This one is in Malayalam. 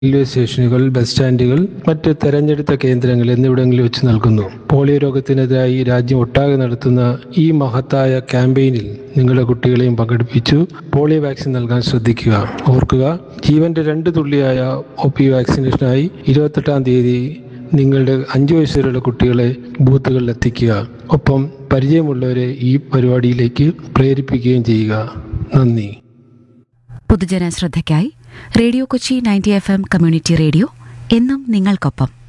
റെയിൽവേ സ്റ്റേഷനുകൾ ബസ് സ്റ്റാൻഡുകൾ മറ്റ് തെരഞ്ഞെടുത്ത കേന്ദ്രങ്ങൾ എന്നിവിടങ്ങളിൽ വെച്ച് നൽകുന്നു പോളിയോ രോഗത്തിനെതിരായി രാജ്യം ഒട്ടാകെ നടത്തുന്ന ഈ മഹത്തായ ക്യാമ്പയിനിൽ നിങ്ങളുടെ കുട്ടികളെയും പങ്കെടുപ്പിച്ചു പോളിയോ വാക്സിൻ നൽകാൻ ശ്രദ്ധിക്കുക ഓർക്കുക ജീവന്റെ രണ്ട് തുള്ളിയായ ഒ പി വാക്സിനേഷനായി ഇരുപത്തെട്ടാം തീയതി നിങ്ങളുടെ അഞ്ചു വയസ്സുവരെയുള്ള കുട്ടികളെ ബൂത്തുകളിൽ എത്തിക്കുക ഒപ്പം പരിചയമുള്ളവരെ ഈ പരിപാടിയിലേക്ക് പ്രേരിപ്പിക്കുകയും ചെയ്യുക നന്ദി പൊതുജന ശ്രദ്ധയ്ക്കായി radio Kochi ninety F M community radio എന്നും നിങ്ങൾക്കൊപ്പം